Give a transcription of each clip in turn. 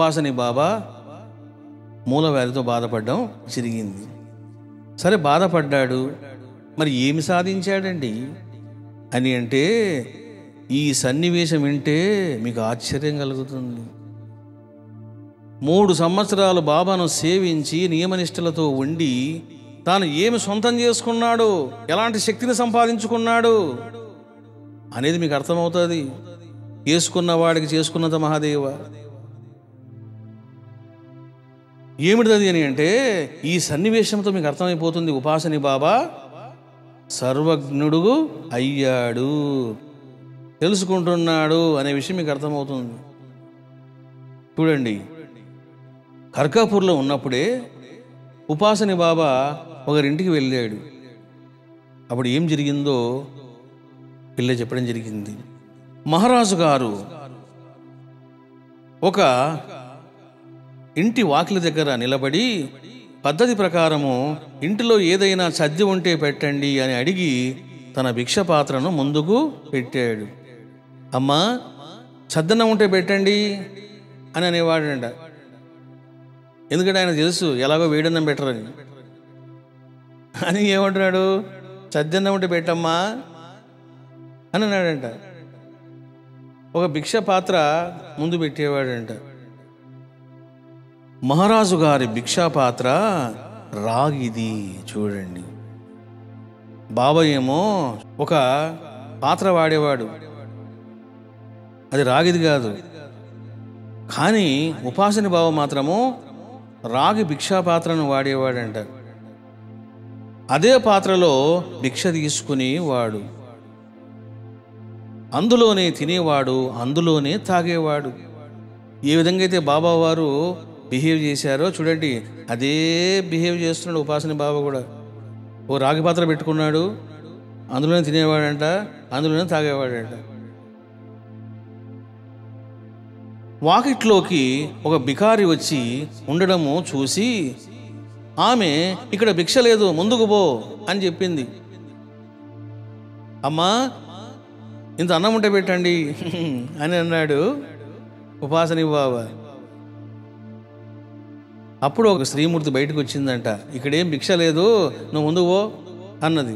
ఉపాసని బాబా మూల వ్యాధితో బాధపడడం జరిగింది సరే బాధపడ్డాడు మరి ఏమి సాధించాడండి అని అంటే ఈ సన్నివేశం వింటే మీకు ఆశ్చర్యం కలుగుతుంది మూడు సంవత్సరాలు బాబాను సేవించి నియమనిష్టలతో ఉండి తాను ఏమి సొంతం చేసుకున్నాడు ఎలాంటి శక్తిని సంపాదించుకున్నాడు అనేది మీకు అర్థమవుతుంది చేసుకున్న వాడికి చేసుకున్నంత మహాదేవ ఏమిటిది అని అంటే ఈ సన్నివేశంతో మీకు అర్థమైపోతుంది ఉపాసని బాబా సర్వజ్ఞుడు అయ్యాడు తెలుసుకుంటున్నాడు అనే విషయం మీకు అర్థమవుతుంది చూడండి కర్కాపూర్లో ఉన్నప్పుడే ఉపాసని బాబా ఒకరింటికి వెళ్ళాడు అప్పుడు ఏం జరిగిందో పిల్ల చెప్పడం జరిగింది మహారాజు గారు ఒక ఇంటి వాకిలి దగ్గర నిలబడి పద్ధతి ప్రకారము ఇంటిలో ఏదైనా సద్ది ఉంటే పెట్టండి అని అడిగి తన భిక్ష పాత్రను ముందుకు పెట్టాడు అమ్మా సద్దనం ఉంటే పెట్టండి అని అనేవాడంట ఎందుకంటే ఆయన తెలుసు ఎలాగో వేడన్నం పెట్టరని అని ఏమంటున్నాడు సద్దన్నం ఉంటే పెట్టమ్మా అని అన్నాడంట ఒక భిక్ష పాత్ర ముందు పెట్టేవాడంట మహారాజు గారి భిక్షా పాత్ర రాగిది చూడండి బాబా ఏమో ఒక పాత్ర వాడేవాడు అది రాగిది కాదు కానీ ఉపాసని బావ మాత్రము రాగి భిక్షా పాత్రను వాడేవాడంట అదే పాత్రలో భిక్ష తీసుకుని వాడు అందులోనే తినేవాడు అందులోనే తాగేవాడు ఏ విధంగా అయితే బాబా వారు బిహేవ్ చేశారో చూడండి అదే బిహేవ్ చేస్తున్నాడు ఉపాసన బాబా కూడా ఓ రాగి పాత్ర పెట్టుకున్నాడు అందులోనే తినేవాడంట అందులోనే తాగేవాడంట వాకిట్లోకి ఒక బికారి వచ్చి ఉండడము చూసి ఆమె ఇక్కడ భిక్ష లేదు ముందుకు పో అని చెప్పింది అమ్మా ఇంత అన్నం ఉంటే పెట్టండి అని అన్నాడు ఉపాసని బాబా అప్పుడు ఒక శ్రీమూర్తి బయటకు వచ్చిందంట ఇక్కడేం భిక్ష లేదు నువ్వు ముందుకు పో అన్నది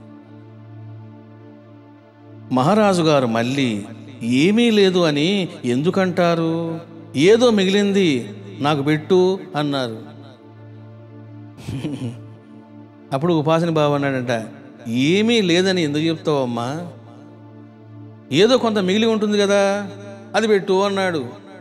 మహారాజు గారు మళ్ళీ ఏమీ లేదు అని ఎందుకంటారు ఏదో మిగిలింది నాకు పెట్టు అన్నారు అప్పుడు ఉపాసన బాబు అన్నాడంట ఏమీ లేదని ఎందుకు చెప్తావమ్మా ఏదో కొంత మిగిలి ఉంటుంది కదా అది పెట్టు అన్నాడు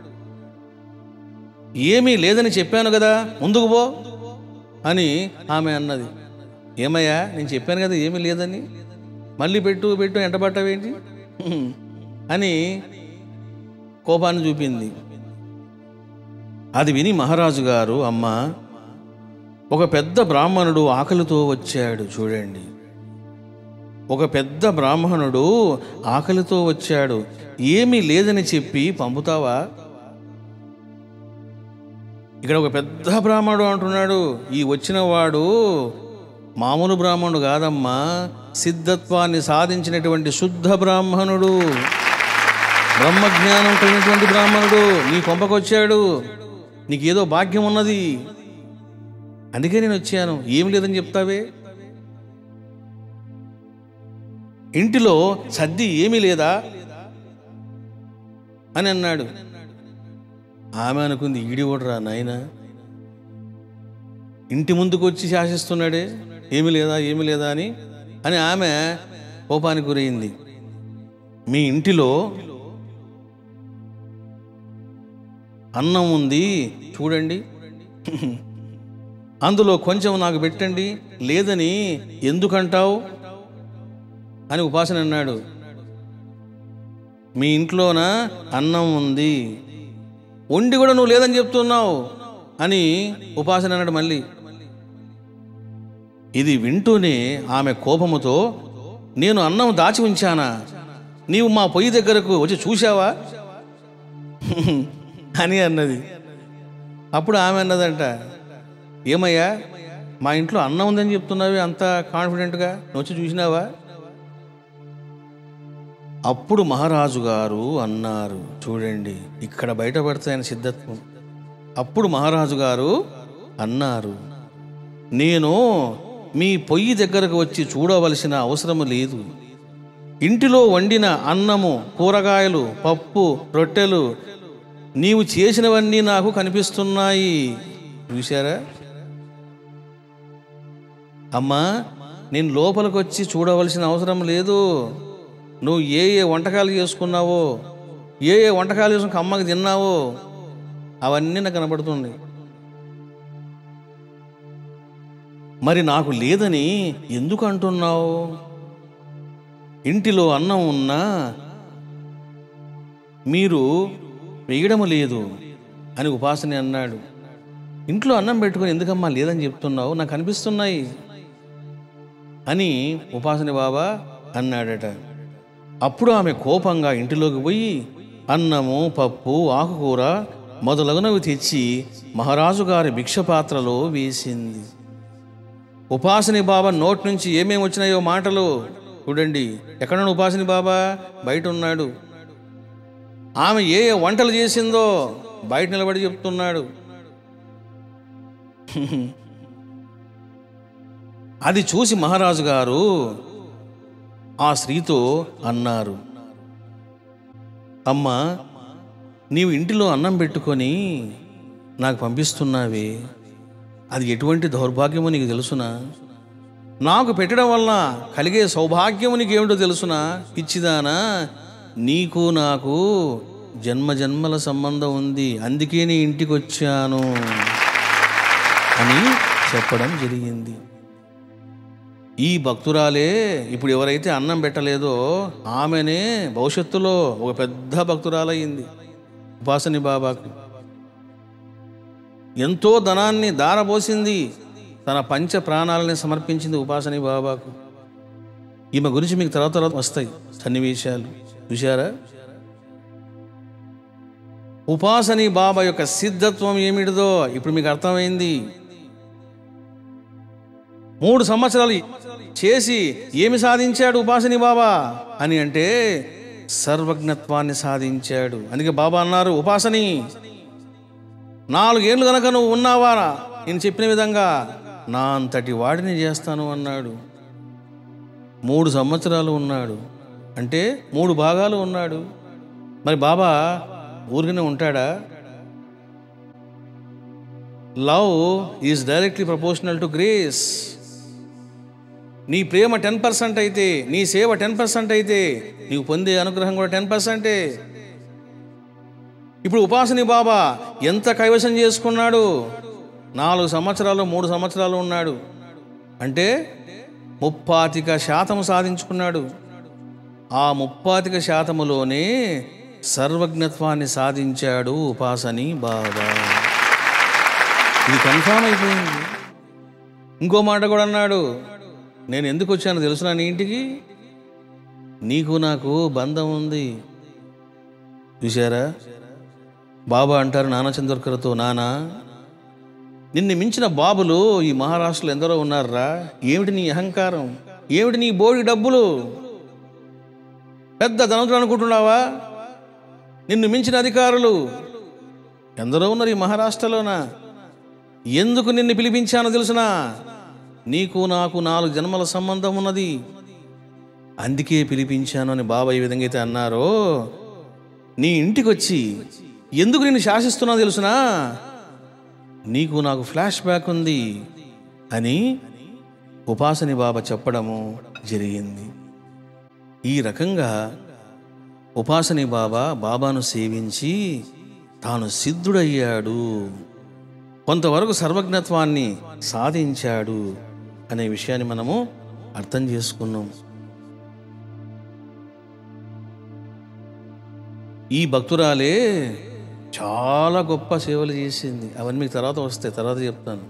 ఏమీ లేదని చెప్పాను కదా ముందుకు పో అని ఆమె అన్నది ఏమయ్యా నేను చెప్పాను కదా ఏమీ లేదని మళ్ళీ పెట్టు పెట్టు ఎంటబట్టవేంటి అని కోపాన్ని చూపింది అది విని మహారాజు గారు అమ్మ ఒక పెద్ద బ్రాహ్మణుడు ఆకలితో వచ్చాడు చూడండి ఒక పెద్ద బ్రాహ్మణుడు ఆకలితో వచ్చాడు ఏమీ లేదని చెప్పి పంపుతావా ఇక్కడ ఒక పెద్ద బ్రాహ్మణుడు అంటున్నాడు ఈ వచ్చిన వాడు మామూలు బ్రాహ్మణుడు కాదమ్మా సిద్ధత్వాన్ని సాధించినటువంటి శుద్ధ బ్రాహ్మణుడు బ్రహ్మజ్ఞానం కలిగినటువంటి బ్రాహ్మణుడు నీ కొంపకొచ్చాడు నీకు ఏదో భాగ్యం ఉన్నది అందుకే నేను వచ్చాను ఏం లేదని చెప్తావే ఇంటిలో సద్ది ఏమీ లేదా అని అన్నాడు ఆమె అనుకుంది ఈడి ఓడరా నాయన ఇంటి ముందుకు వచ్చి శాసిస్తున్నాడే ఏమి లేదా ఏమి లేదా అని అని ఆమె కోపానికి గురైంది మీ ఇంటిలో అన్నం ఉంది చూడండి అందులో కొంచెం నాకు పెట్టండి లేదని ఎందుకంటావు అని ఉపాసన అన్నాడు మీ ఇంట్లోన అన్నం ఉంది వండి కూడా నువ్వు లేదని చెప్తున్నావు అని ఉపాసన అన్నాడు మళ్ళీ ఇది వింటూనే ఆమె కోపముతో నేను అన్నం దాచి ఉంచానా నీవు మా పొయ్యి దగ్గరకు వచ్చి చూశావా అని అన్నది అప్పుడు ఆమె అన్నదంట ఏమయ్యా మా ఇంట్లో అన్నం ఉందని చెప్తున్నావి అంత కాన్ఫిడెంట్గా నువ్వు వచ్చి చూసినావా అప్పుడు మహారాజు గారు అన్నారు చూడండి ఇక్కడ బయటపడితే ఆయన సిద్ధత్వం అప్పుడు మహారాజు గారు అన్నారు నేను మీ పొయ్యి దగ్గరకు వచ్చి చూడవలసిన అవసరం లేదు ఇంటిలో వండిన అన్నము కూరగాయలు పప్పు రొట్టెలు నీవు చేసినవన్నీ నాకు కనిపిస్తున్నాయి చూశారా అమ్మా నేను లోపలికి వచ్చి చూడవలసిన అవసరం లేదు నువ్వు ఏ ఏ వంటకాలు చేసుకున్నావో ఏ ఏ వంటకాలు చేసుకుని అమ్మకి తిన్నావో అవన్నీ నాకు కనబడుతుంది మరి నాకు లేదని ఎందుకు అంటున్నావు ఇంటిలో అన్నం ఉన్నా మీరు వేయడం లేదు అని ఉపాసని అన్నాడు ఇంట్లో అన్నం పెట్టుకొని ఎందుకమ్మా లేదని చెప్తున్నావు నాకు అనిపిస్తున్నాయి అని ఉపాసని బాబా అన్నాడట అప్పుడు ఆమె కోపంగా ఇంటిలోకి పోయి అన్నము పప్పు ఆకుకూర మొదలగునవి తెచ్చి మహారాజు గారి భిక్ష పాత్రలో వేసింది ఉపాసని బాబా నోటి నుంచి ఏమేమి వచ్చినాయో మాటలు చూడండి ఎక్కడున్న ఉపాసని బాబా బయట ఉన్నాడు ఆమె ఏ ఏ వంటలు చేసిందో బయట నిలబడి చెప్తున్నాడు అది చూసి మహారాజు గారు ఆ స్త్రీతో అన్నారు అమ్మా నీవు ఇంటిలో అన్నం పెట్టుకొని నాకు పంపిస్తున్నావే అది ఎటువంటి దౌర్భాగ్యమో నీకు తెలుసునా నాకు పెట్టడం వల్ల కలిగే సౌభాగ్యము నీకు ఏమిటో తెలుసునా పిచ్చిదానా నీకు నాకు జన్మ జన్మల సంబంధం ఉంది అందుకే నీ ఇంటికి వచ్చాను అని చెప్పడం జరిగింది ఈ భక్తురాలే ఇప్పుడు ఎవరైతే అన్నం పెట్టలేదో ఆమెనే భవిష్యత్తులో ఒక పెద్ద భక్తురాలయ్యింది ఉపాసని బాబాకు ఎంతో ధనాన్ని దారపోసింది తన పంచ ప్రాణాలని సమర్పించింది ఉపాసని బాబాకు ఈమె గురించి మీకు తర్వాత తర్వాత వస్తాయి సన్నివేశాలు చూశారా ఉపాసని బాబా యొక్క సిద్ధత్వం ఏమిటిదో ఇప్పుడు మీకు అర్థమైంది మూడు సంవత్సరాలు చేసి ఏమి సాధించాడు ఉపాసని బాబా అని అంటే సర్వజ్ఞత్వాన్ని సాధించాడు అందుకే బాబా అన్నారు ఉపాసని నాలుగేళ్ళు గనక నువ్వు ఉన్నావా నేను చెప్పిన విధంగా నా అంతటి వాడిని చేస్తాను అన్నాడు మూడు సంవత్సరాలు ఉన్నాడు అంటే మూడు భాగాలు ఉన్నాడు మరి బాబా ఊరికనే ఉంటాడా love is directly proportional to grace నీ ప్రేమ టెన్ పర్సెంట్ అయితే నీ సేవ టెన్ పర్సెంట్ అయితే నీవు పొందే అనుగ్రహం కూడా టెన్ పర్సెంటే ఇప్పుడు ఉపాసని బాబా ఎంత కైవశం చేసుకున్నాడు నాలుగు సంవత్సరాలు మూడు సంవత్సరాలు ఉన్నాడు అంటే ముప్పాతిక శాతం సాధించుకున్నాడు ఆ ముప్పాతిక శాతములోనే సర్వజ్ఞత్వాన్ని సాధించాడు ఉపాసని బాబా ఇది కన్ఫామ్ అయిపోయింది ఇంకో మాట కూడా అన్నాడు నేను ఎందుకు వచ్చాను తెలుసునా నీ ఇంటికి నీకు నాకు బంధం ఉంది చూశారా బాబా అంటారు నానా చంద్రకర్తో నానా నిన్ను మించిన బాబులు ఈ మహారాష్ట్రలో ఎందరో ఉన్నారా ఏమిటి నీ అహంకారం ఏమిటి నీ బోడి డబ్బులు పెద్ద ధనతులు అనుకుంటున్నావా నిన్ను మించిన అధికారులు ఎందరో ఉన్నారు ఈ మహారాష్ట్రలోన ఎందుకు నిన్ను పిలిపించానో తెలుసునా నీకు నాకు నాలుగు జన్మల సంబంధం ఉన్నది అందుకే పిలిపించాను అని బాబా ఈ విధంగా అయితే అన్నారో నీ ఇంటికి వచ్చి ఎందుకు నిన్ను శాసిస్తున్నా తెలుసునా నీకు నాకు ఫ్లాష్ బ్యాక్ ఉంది అని ఉపాసని బాబా చెప్పడము జరిగింది ఈ రకంగా ఉపాసని బాబా బాబాను సేవించి తాను సిద్ధుడయ్యాడు కొంతవరకు సర్వజ్ఞత్వాన్ని సాధించాడు అనే విషయాన్ని మనము అర్థం చేసుకున్నాం ఈ భక్తురాలే చాలా గొప్ప సేవలు చేసింది అవన్నీ మీకు తర్వాత వస్తాయి తర్వాత చెప్తాను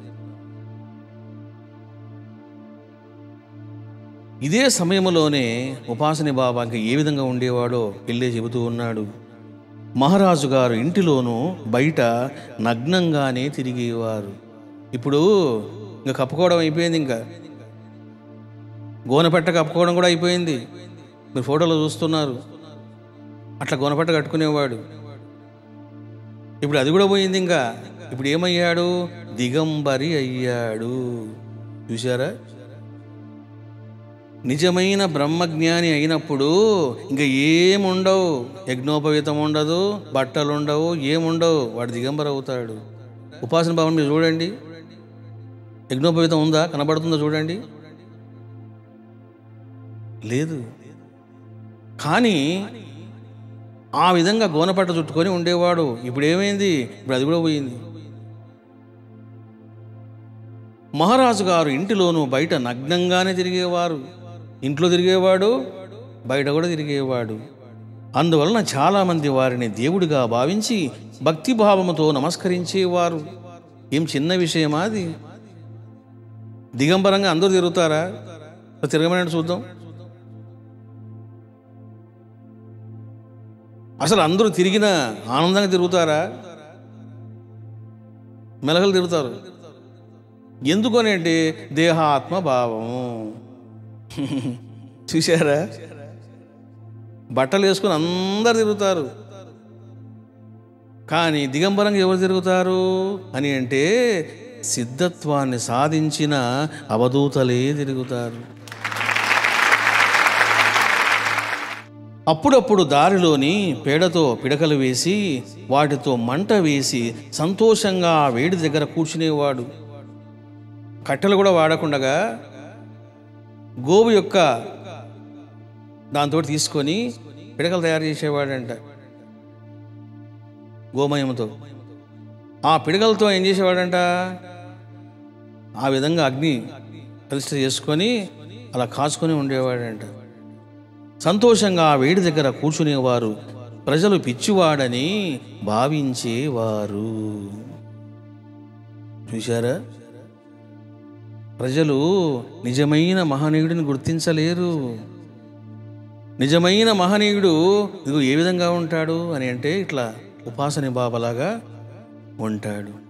ఇదే సమయంలోనే ఉపాసని బాబా ఇంకా ఏ విధంగా ఉండేవాడో వెళ్ళే చెబుతూ ఉన్నాడు మహారాజు గారు ఇంటిలోనూ బయట నగ్నంగానే తిరిగేవారు ఇప్పుడు ఇంకా కప్పుకోవడం అయిపోయింది ఇంకా గోనపెట్ట కప్పుకోవడం కూడా అయిపోయింది మీరు ఫోటోలో చూస్తున్నారు అట్లా గోనపెట్ట కట్టుకునేవాడు ఇప్పుడు అది కూడా పోయింది ఇంకా ఇప్పుడు ఏమయ్యాడు దిగంబరి అయ్యాడు చూసారా నిజమైన బ్రహ్మజ్ఞాని అయినప్పుడు ఇంకా ఏముండవు యజ్ఞోపవీతం ఉండదు బట్టలు ఉండవు ఏముండవు వాడు దిగంబర అవుతాడు ఉపాసన భావన మీరు చూడండి యజ్ఞోపవీతం ఉందా కనబడుతుందా చూడండి లేదు కానీ ఆ విధంగా గోనపట్ట చుట్టుకొని ఉండేవాడు ఇప్పుడు ఏమైంది ఇప్పుడు అది కూడా పోయింది మహారాజు గారు ఇంటిలోనూ బయట నగ్నంగానే తిరిగేవారు ఇంట్లో తిరిగేవాడు బయట కూడా తిరిగేవాడు అందువలన చాలామంది వారిని దేవుడిగా భావించి భక్తిభావముతో నమస్కరించేవారు ఏం చిన్న విషయమా అది దిగంబరంగా అందరూ తిరుగుతారా తిరగమని చూద్దాం అసలు అందరూ తిరిగిన ఆనందంగా తిరుగుతారా మెలకలు తిరుగుతారు ఎందుకని అంటే దేహాత్మ భావము చూశారా బట్టలు వేసుకొని అందరు తిరుగుతారు కానీ దిగంబరంగా ఎవరు తిరుగుతారు అని అంటే సిద్ధత్వాన్ని సాధించిన అవధూతలే తిరుగుతారు అప్పుడప్పుడు దారిలోని పేడతో పిడకలు వేసి వాటితో మంట వేసి సంతోషంగా ఆ వేడి దగ్గర కూర్చునేవాడు కట్టెలు కూడా వాడకుండగా గోవు యొక్క దాంతో తీసుకొని పిడకలు తయారు చేసేవాడంట గోమయంతో ఆ పిడకలతో ఏం చేసేవాడంట ఆ విధంగా అగ్ని ప్రతిష్ఠ చేసుకొని అలా కాచుకొని ఉండేవాడంట సంతోషంగా ఆ వేడి దగ్గర కూర్చునేవారు ప్రజలు పిచ్చివాడని భావించేవారు చూశారా ప్రజలు నిజమైన మహనీయుడిని గుర్తించలేరు నిజమైన మహనీయుడు ఇదిగో ఏ విధంగా ఉంటాడు అని అంటే ఇట్లా ఉపాసని బాబలాగా ఉంటాడు